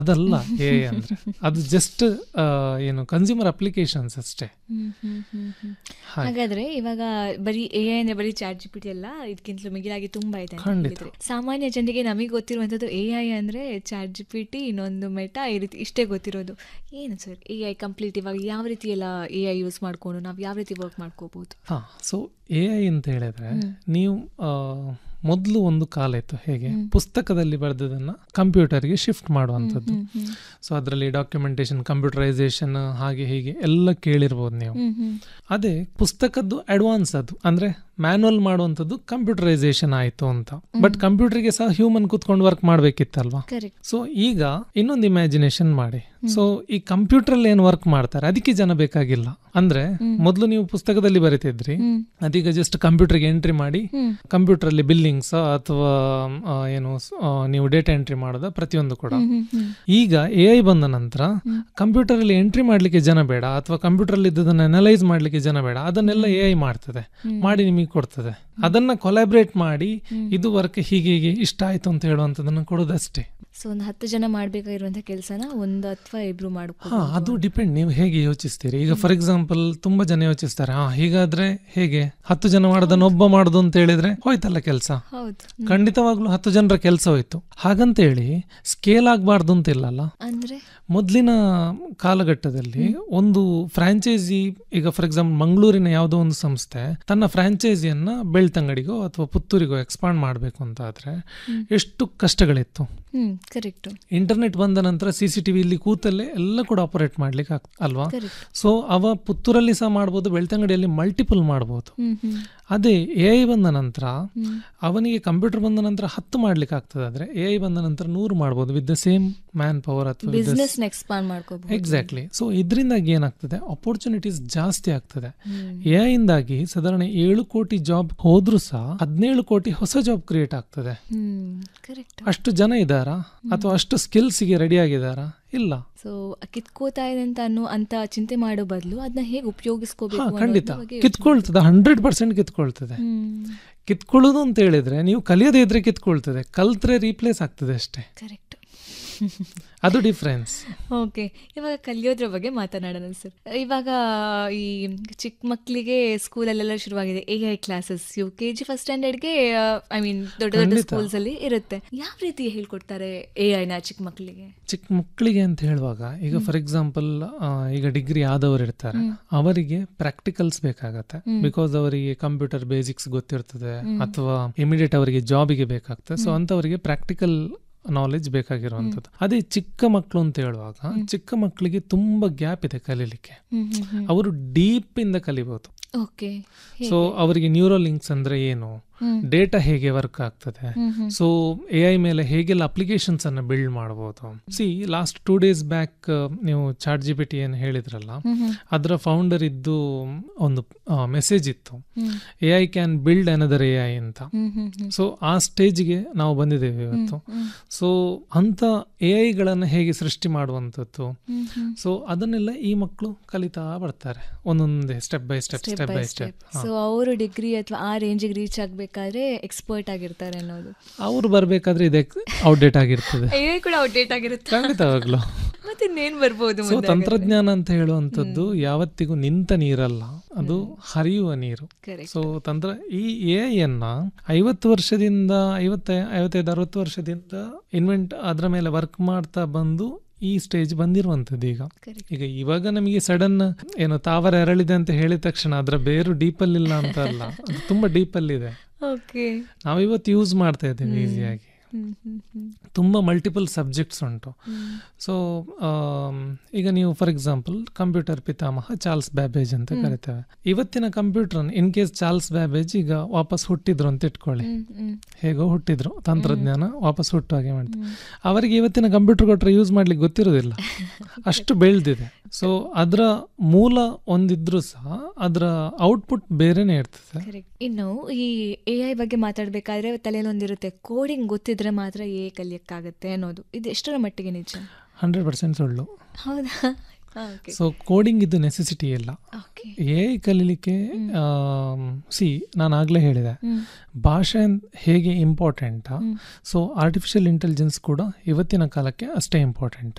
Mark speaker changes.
Speaker 1: ಅದಲ್ಲ ಎ ಅಂದ್ರೆ ಅದು ಜಸ್ಟ್ ಏನು ಕನ್ಸ್ಯೂಮರ್ ಅಪ್ಲಿಕೇಶನ್ಸ್ ಅಷ್ಟೇ
Speaker 2: ಹ್ಮ್, ಹ್ಮ್, ಹ್ಮ್, ಹ್ಮ್.
Speaker 1: ಹಾಗೆ.
Speaker 2: ಹಾಗಾದ್ರೆ ಇವಾಗ ಬರೀ ಎ ಐ ಅಂದ್ರೆ ಬರೀ ಚಾಟ್ ಜಿ ಪಿ ಟಿ ಅಲ್ಲ ಇದಕ್ಕಿಂತಲೂ ಮಿಗಿಲಾಗಿ ತುಂಬಾ ಇದೆ ಅಂತ
Speaker 1: ಖಂಡಿತ.
Speaker 2: ಹೇಳಿದ್ರಿ. ಸಾಮಾನ್ಯ ಜನರಿಗೆ ನಮಗೆ ಗೊತ್ತಿರುವಂತದ್ದು ಎ ಐ ಅಂದ್ರೆ ಚಾಟ್ ಜಿ ಪಿ ಟಿ ಇನ್ನೊಂದು ಮೆಟಾ ಈ ರೀತಿ ಇಷ್ಟೇ ಗೊತ್ತಿರೋದು ಏನು ಸರ್ ಎ ಐ ಕಂಪ್ಲೀಟ್ ಇವಾಗ ಯಾವ ರೀತಿ ಎಲ್ಲ ಎ ಐ ಯೂಸ್ ಮಾಡ್ಕೊಂಡು ನಾವು ಯಾವ ರೀತಿ ವರ್ಕ್ ಮಾಡ್ಕೋಬಹುದು
Speaker 1: ಹಾ ಸೊ ಎ ಐ ಅಂತ ಹೇಳಿದ್ರೆ ನೀವು ಮೊದಲು ಒಂದು ಕಾಲ ಇತ್ತು ಹೇಗೆ ಪುಸ್ತಕದಲ್ಲಿ ಬರೆದದನ್ನ ಕಂಪ್ಯೂಟರ್ಗೆ ಶಿಫ್ಟ್ ಮಾಡುವಂಥದ್ದು ಸೊ ಅದರಲ್ಲಿ ಡಾಕ್ಯುಮೆಂಟೇಶನ್ ಕಂಪ್ಯೂಟರೈಸೇಷನ್ ಹಾಗೆ ಹೀಗೆ ಎಲ್ಲ ಕೇಳಿರ್ಬೋದು ನೀವು ಅದೇ ಪುಸ್ತಕದ್ದು ಅಡ್ವಾನ್ಸ್ ಅದು ಅಂದ್ರೆ ಮ್ಯಾನುವಲ್ ಮಾಡುವಂಥದ್ದು ಕಂಪ್ಯೂಟರೈಸೇಷನ್ ಆಯ್ತು ಅಂತ ಬಟ್ ಕಂಪ್ಯೂಟರ್ಗೆ ಸಹ ಹ್ಯೂಮನ್ ಕುತ್ಕೊಂಡು ವರ್ಕ್ ಮಾಡ್ಬೇಕಿತ್ತಲ್ವಾ
Speaker 2: ಕರೆಕ್ಟ್
Speaker 1: ಸೊ ಈಗ ಇನ್ನೊಂದು ಇಮ್ಯಾಜಿನೇಷನ್ ಮಾಡಿ ಸೊ ಈ ಕಂಪ್ಯೂಟರ್ ಅಲ್ಲಿ ಏನು ವರ್ಕ್ ಮಾಡ್ತಾರೆ ಅದಕ್ಕೆ ಜನ ಬೇಕಾಗಿಲ್ಲ ಅಂದ್ರೆ ಮೊದಲು ನೀವು ಪುಸ್ತಕದಲ್ಲಿ ಬರೀತಿದ್ರಿ ಅದೀಗ ಜಸ್ಟ್ ಕಂಪ್ಯೂಟರ್ಗೆ ಎಂಟ್ರಿ ಮಾಡಿ ಕಂಪ್ಯೂಟರ್ ಅಲ್ಲಿ ಬಿಲ್ಲಿಂಗ್ಸ್ ಅಥವಾ ಆ, ಏನು ಆ, ನೀವು ಡೇಟಾ ಎಂಟ್ರಿ ಮಾಡೋದ ಪ್ರತಿಯೊಂದು ಕೂಡ ಈಗ ಎ ಐ ಬಂದ ನಂತರ ಕಂಪ್ಯೂಟರ್ ಅಲ್ಲಿ ಎಂಟ್ರಿ ಮಾಡ್ಲಿಕ್ಕೆ ಜನ ಬೇಡ ಅಥವಾ ಕಂಪ್ಯೂಟರ್ ಅಲ್ಲಿ ಇದ್ದದನ್ನ ಅನಲೈಸ್ ಮಾಡ್ಲಿಕ್ಕೆ ಜನ ಬೇಡ ಅದನ್ನೆಲ್ಲ ಎ ಐ ಮಾಡ್ತದೆ ಮಾಡಿ ನಿಮಗೆ ಕೊಡ್ತದೆ ಅದನ್ನ ಕೊಲಾಬ್ರೇಟ್ ಮಾಡಿ ಇದು ವರ್ಕ್ ಹೀಗೆ ಹೀಗೆ ಇಷ್ಟ ಆಯ್ತು ಅಂತ ಹೇಳುವಂಥದ್ದನ್ನ ಕೊಡೋದಷ್ಟೇ
Speaker 2: ಸೊ ಒಂದು ಹತ್ತು ಜನ ಮಾಡ್ಬೇಕಾಗಿರುವಂತ ಕೆಲಸನ ಒಂದು ಅಥವಾ ಇಬ್ರು
Speaker 1: ಹಾ
Speaker 2: ಮಾಡ್ಕೋ
Speaker 1: ಅದು ಡಿಪೆಂಡ್ ನೀವು ಹೇಗೆ ಯೋಚಿಸ್ತೀರಿ ಈಗ ಫಾರ್ ಎಕ್ಸಾಂಪಲ್ ತುಂಬಾ ಜನ ಯೋಚಿಸ್ತಾರೆ ಹಾ ಹೀಗಾದ್ರೆ ಹೇಗೆ ಹತ್ತು ಜನ ಮಾಡೋದನ್ನ ಒಬ್ಬ ಮಾಡುದು ಅಂತ ಹೇಳಿದ್ರೆ ಹೋಯ್ತಲ್ಲ ಕೆಲಸ
Speaker 2: ಹೌದು
Speaker 1: ಖಂಡಿತವಾಗ್ಲೂ ಹತ್ತು ಜನರ ಕೆಲಸ ಹೋಯ್ತು ಹಾಗಂತ ಹೇಳಿ ಸ್ಕೇಲ್ ಆಗ್ಬಾರ್ದು ಅಂತ ಇಲ್ಲಲ್ಲ
Speaker 2: ಅಂದ್ರೆ
Speaker 1: ಮೊದಲಿನ ಕಾಲಘಟ್ಟದಲ್ಲಿ ಒಂದು ಫ್ರಾಂಚೈಸಿ ಈಗ ಫಾರ್ ಎಕ್ಸಾಂಪಲ್ ಮಂಗಳೂರಿನ ಯಾವುದೋ ಒಂದು ಸಂಸ್ಥೆ ತನ್ನ ಫ್ರಾಂಚೈಸಿಯನ್ನ ಬೆಳ್ತಂಗಡಿಗೋ ಅಥವಾ ಪುತ್ತೂರಿಗೋ ಎಕ್ಸ್ಪಾಂಡ್ ಮಾಡಬೇಕು ಅಂತ ಆದ್ರೆ ಎಷ್ಟು ಕಷ್ಟಗಳಿತ್ತು
Speaker 2: ಹ್ಮ್ ಕರೆಕ್ಟ್
Speaker 1: ಇಂಟರ್ನೆಟ್ ಬಂದ ನಂತರ ಸಿ ಸಿ ಟಿ ಇಲ್ಲಿ ಕೂತಲ್ಲೇ ಎಲ್ಲ ಕೂಡ ಆಪರೇಟ್ ಮಾಡ್ಲಿಕ್ಕೆ ಆಗ್ತ ಅಲ್ವಾ
Speaker 2: ಕರೆಕ್ಟ್
Speaker 1: ಸೊ ಅವ ಪುತ್ತೂರಲ್ಲಿ ಸಹ ಮಾಡ್ಬೋದು ಬೆಳ್ತಂಗಡಿಯಲ್ಲಿ ಮಲ್ಟಿಪಲ್ ಮಾಡ್ಬೋದು
Speaker 2: ಹ್ಮ್ ಹ್ಮ್
Speaker 1: ಅದೇ ಎ ಐ ಬಂದ ನಂತರ
Speaker 2: ಹ್ಮ್.
Speaker 1: ಅವನಿಗೆ ಕಂಪ್ಯೂಟರ್ ಬಂದ ನಂತರ ಹತ್ತು ಮಾಡ್ಲಿಕ್ಕೆ ಆಗ್ತದೆ ಆದ್ರೆ ಎ ಐ ಬಂದ ನಂತರ ನೂರು ಮಾಡ್ಬೋದು with the same manpower ಅಥವಾ
Speaker 2: ಬಿಸ್ನೆಸ್ ಎಕ್ಸ್ಪಾಂಡ್ ಮಾಡ್ಕೋಬಹುದು
Speaker 1: ಎಕ್ಸಾಕ್ಟ್ಲಿ ಸೊ ಇದರಿಂದಾಗಿ ಏನಾಗ್ತದೆ ಅಪರ್ಚುನಿಟೀಸ್ ಜಾಸ್ತಿ ಆಗ್ತದೆ ಎ ಐ ಇಂದಾಗಿ ಸಾಧಾರಣ ಏಳು ಕೋಟಿ ಜಾಬ್ ಹೋದ್ರೂ ಸಹ ಹದಿನೇಳು ಕೋಟಿ ಹೊಸ ಜಾಬ್ ಕ್ರಿಯೇಟ್ ಆಗ್ತದೆ
Speaker 2: ಹ್ಮ್ ಕರೆಕ್ಟ್
Speaker 1: ಅಷ್ಟು ಜನ ಇದ್ದಾರಾ ಅಥವಾ ಅಷ್ಟು ಸ್ಕಿಲ್ಸ್ಗೆ ರೆಡಿ ಆಗಿದ್ದಾರಾ ಇಲ್ಲ
Speaker 2: ಸೊ ಕಿತ್ಕೋತಾ ಇದೆ ಅಂತ ಅನ್ನೋ ಅಂತ ಚಿಂತೆ ಮಾಡೋ ಬದಲು ಅದನ್ನ ಹೇಗೆ ಉಪಯೋಗಿಸ್ಕೋಬೇಕು
Speaker 1: ಹಾ
Speaker 2: ಅನ್ನೋದ್ರ
Speaker 1: ಖಂಡಿತ
Speaker 2: ಬಗ್ಗೆ ಯೋಚ್ನೆ
Speaker 1: ಕಿತ್ಕೊಳ್ತದೆ ಹಂಡ್ರೆಡ್ ಪರ್ಸೆಂಟ್ ಕಿತ್ಕೊಳ್ತದೆ
Speaker 2: ಹ್ಮ್
Speaker 1: ಕಿತ್ಕೊಳ್ಳೋದು ಅಂತ ಹೇಳಿದ್ರೆ ನೀವು ಕಲಿಯದೇ ಇದ್ರೆ ಕಿತ್ಕೊಳ್ತದೆ ಕಲ್ತ್ರೆ ರೀಪ್ಲೇಸ್ ಆಗ್ತದೆ ಅಷ್ಟೇ
Speaker 2: ಕರೆಕ್ಟ್
Speaker 1: ಅದು ಡಿಫ್ರೆನ್ಸ್
Speaker 2: ಓಕೆ ಇವಾಗ ಕಲಿಯೋದ್ರ ಬಗ್ಗೆ ಮಾತನಾಡೋಣ ಸರ್ ಇವಾಗ ಈ ಚಿಕ್ಕ ಮಕ್ಕಳಿಗೆ ಸ್ಕೂಲಲ್ಲೆಲ್ಲ ಶುರುವಾಗಿದೆ A I classes U K G first ಸ್ಟ್ಯಾಂಡರ್ಡ್ಗೆ ಐ ಮೀನ್ ದೊಡ್ಡ ದೊಡ್ಡ
Speaker 1: ಖಂಡಿತ.
Speaker 2: ಸ್ಕೂಲ್ಸ್ ಅಲ್ಲಿ ಇರುತ್ತೆ ಯಾವ ರೀತಿ ಹೇಳ್ಕೊಡ್ತಾರೆ ಎ ಐನ ಚಿಕ್ಕ ಮಕ್ಕಳಿಗೆ
Speaker 1: ಚಿಕ್ಕ ಮಕ್ಕಳಿಗೆ ಅಂತ ಹೇಳುವಾಗ ಈಗ ಫಾರ್ ಎಕ್ಸಾಂಪಲ್ ಈಗ ಡಿಗ್ರಿ ಆದವರು ಇರ್ತಾರೆ ಅವರಿಗೆ ಪ್ರಾಕ್ಟಿಕಲ್ಸ್ ಬೇಕಾಗತ್ತೆ ಬಿಕಾಸ್ ಅವರಿಗೆ ಕಂಪ್ಯೂಟರ್ ಬೇಸಿಕ್ಸ್ ಗೊತ್ತಿರ್ತದೆ ಅಥವಾ ಇಮಿಡಿಯೇಟ್ ಅವರಿಗೆ ಜಾಬಿಗೆ ಬೇಕಾಗ್ತದೆ ಸೊ ಅಂತವರಿಗೆ ಪ್ರಾಕ್ಟಿಕಲ್ ನಾಲೆಜ್ ಬೇಕಾಗಿರುವಂಥದ್ದು ಅದೇ ಚಿಕ್ಕ ಮಕ್ಕಳು ಅಂತ ಹೇಳುವಾಗ ಚಿಕ್ಕ ಮಕ್ಕಳಿಗೆ ತುಂಬಾ ಗ್ಯಾಪ್ ಇದೆ ಕಲೀಲಿಕ್ಕೆ ಅವರು ಡೀಪ್ ಇಂದ ಕಲಿಬಹುದು
Speaker 2: ಓಕೆ
Speaker 1: ಸೊ ಅವರಿಗೆ ನ್ಯೂರೋ ಲಿಂಕ್ಸ್ ಅಂದ್ರೆ ಏನು ಡೇಟಾ ಹೇಗೆ ವರ್ಕ್ ಆಗ್ತದೆ ಸೊ ಎ ಐ ಮೇಲೆ ಹೇಗೆಲ್ಲ ಅಪ್ಲಿಕೇಶನ್ಸ್ ಅನ್ನ ಬಿಲ್ಡ್ ಮಾಡಬಹುದು see last two days back ನೀವು ಚಾಟ್ ಜಿ ಪಿ ಟಿ ಏನು ಹೇಳಿದ್ರಲ್ಲ ಅದರ ಫೌಂಡರ್ ಇದ್ದು ಒಂದು ಮೆಸೇಜ್ ಇತ್ತು A I can build another A I ಅಂತ ಸೊ ಆ ಸ್ಟೇಜ್ಗೆ ನಾವು ಬಂದಿದ್ದೇವೆ ಇವತ್ತು ಸೊ ಅಂತ ಎ ಐಗಳನ್ನು ಹೇಗೆ ಸೃಷ್ಟಿ ಮಾಡುವಂಥದ್ದು ಸೊ ಅದನ್ನೆಲ್ಲ ಈ ಮಕ್ಕಳು ಕಲಿತಾ ಬರ್ತಾರೆ ಒಂದೊಂದೇ step by step step by step
Speaker 2: so ಅವರು ಡಿಗ್ರಿ ಅಥವಾ ಆ ರೇಂಜಿಗೆ ರೀಚ್ ಆಗ್ಬೇಕಾದ್ರೆ ಎಕ್ಸ್ಪರ್ಟ್ ಆಗಿರ್ತಾರೆ ಅನ್ನೋದು
Speaker 1: ಅವ್ರು ಬರ್ಬೇಕಾದ್ರೆ ಇದೆ ಔಟ್ಡೇಟ್ ಆಗಿರ್ತದೆ
Speaker 2: ಎ ಐ ಕೂಡ ಔಟ್ಡೇಟ್ ಆಗಿರುತ್ತೆ
Speaker 1: ಖಂಡಿತವಾಗ್ಲು
Speaker 2: ಮತ್ತೆ ಇನ್ನೇನ್ ಬರ್ಬೋದು
Speaker 1: ಸೊ
Speaker 2: ಮುಂದೆ
Speaker 1: ತಂತ್ರಜ್ಞಾನ ಅಂತ ಹೇಳುವಂಥದ್ದು ಯಾವತ್ತಿಗೂ ನಿಂತ ನೀರಲ್ಲ ಅದು ಹರಿಯುವ ನೀರು
Speaker 2: ಕರೆಕ್ಟ್
Speaker 1: ಸೊ ತಂತ್ರ ಈ ಎ ಅನ್ನ ಐವತ್ತು ವರ್ಷದಿಂದ ಐವತ್ತ ಐವತ್ತೈದು ಅರವತ್ತು ವರ್ಷದಿಂದ ಇನ್ವೆಂಟ್ ಅದರ ಮೇಲೆ ವರ್ಕ್ ಮಾಡ್ತಾ ಬಂದು ಈ ಸ್ಟೇಜ್ ಬಂದಿರುವಂತದ್ದು ಈಗ
Speaker 2: ಕರೆಕ್ಟ್
Speaker 1: ಈಗ ಇವಾಗ ನಮಗೆ ಸಡನ್ ಏನು ತಾವರ ಎರಳಿದೆ ಅಂತ ಹೇಳಿದ ತಕ್ಷಣ ಅದರ ಬೇರು ಡೀಪಲ್ಲಿ ಇಲ್ಲ ಅಂತ ಅಲ್ಲ ಅದು ತುಂಬಾ ಡೀಪಲ್ಲಿ ಇದೆ
Speaker 2: ಓಕೆ
Speaker 1: ನಾವು ಇವತ್ತು ಯೂಸ್ ಮಾಡ್ತಾ ಇದ್ದೇವೆ ಈಸಿಯಾಗಿ
Speaker 2: ಹ್ಮ್ ಹ್ಮ್ ಹ್ಮ್
Speaker 1: ತುಂಬ ಮಲ್ಟಿಪಲ್ ಸಬ್ಜೆಕ್ಟ್ಸ್ ಉಂಟು ಸೊ ಈಗ ನೀವು ಫಾರ್ ಎಕ್ಸಾಂಪಲ್ ಕಂಪ್ಯೂಟರ್ ಪಿತಾಮಹ ಚಾರ್ಲ್ಸ್ ಬ್ಯಾಬೇಜ್ ಅಂತ ಕರಿತೇವೆ ಇವತ್ತಿನ computer in case Charles Babbage ಈಗ ವಾಪಸ್ ಹುಟ್ಟಿದ್ರು ಅಂತ ಇಟ್ಕೊಳ್ಳಿ
Speaker 2: ಹ್ಮ್ ಹ್ಮ್
Speaker 1: ಹೇಗೋ ಹುಟ್ಟಿದ್ರು ತಂತ್ರಜ್ಞಾನ ವಾಪಸ್ ಹುಟ್ಟು ಹಾಗೆ ಮಾಡ್ತಾರೆ ಅವರಿಗೆ ಇವತ್ತಿನ ಕಂಪ್ಯೂಟರ್ ಕೊಟ್ಟರೆ ಯೂಸ್ ಮಾಡ್ಲಿಕ್ಕೆ ಗೊತ್ತಿರೋದಿಲ್ಲ ಅಷ್ಟು ಬೆಳೆದಿದೆ ಸೊ ಅದರ ಮೂಲ ಒಂದಿದ್ರು ಸಹ ಅದರ ಔಟ್ಪುಟ್ ಬೇರೆನೇ ಇರ್ತದೆ
Speaker 2: ಕರೆಕ್ಟ್ ಇನ್ನು ಈ ಎ ಐ ಬಗ್ಗೆ ಮಾತಾಡ್ಬೇಕಾದ್ರೆ ತಲೆಯಲ್ಲಿ ಒಂದಿರುತ್ತೆ ಕೋಡಿಂಗ್ ಗೊತ್ತಿದ್ರೆ ಮಾತ್ರ ಎ ಕಲಿಯಕ್ಕಾಗತ್ತೆ ಅನ್ನೋದು ಇದು ಎಷ್ಟರ ಮಟ್ಟಿಗೆ ನಿಜ
Speaker 1: ಹಂಡ್ರೆಡ್ ಪರ್ಸೆಂಟ್ ಸುಳ್ಳು
Speaker 2: ಹೌದಾ ಓಕೆ
Speaker 1: ಸೊ ಕೋಡಿಂಗ್ ಇದು ನೆಸೆಸಿಟಿ ಇಲ್ಲ
Speaker 2: ಓಕೆ
Speaker 1: ಎ ಕಲೀಲಿಕ್ಕೆ ಸಿ ನಾನು ಆಗಲೇ ಹೇಳಿದೆ
Speaker 2: ಹ್ಮ್
Speaker 1: ಭಾಷೆ ಹೇಗೆ ಇಂಪಾರ್ಟೆಂಟಾ
Speaker 2: ಹ್ಮ್.
Speaker 1: ಸೊ ಆರ್ಟಿಫಿಷಿಯಲ್ ಇಂಟೆಲಿಜೆನ್ಸ್ ಕೂಡ ಇವತ್ತಿನ ಕಾಲಕ್ಕೆ ಅಷ್ಟೇ ಇಂಪಾರ್ಟೆಂಟ್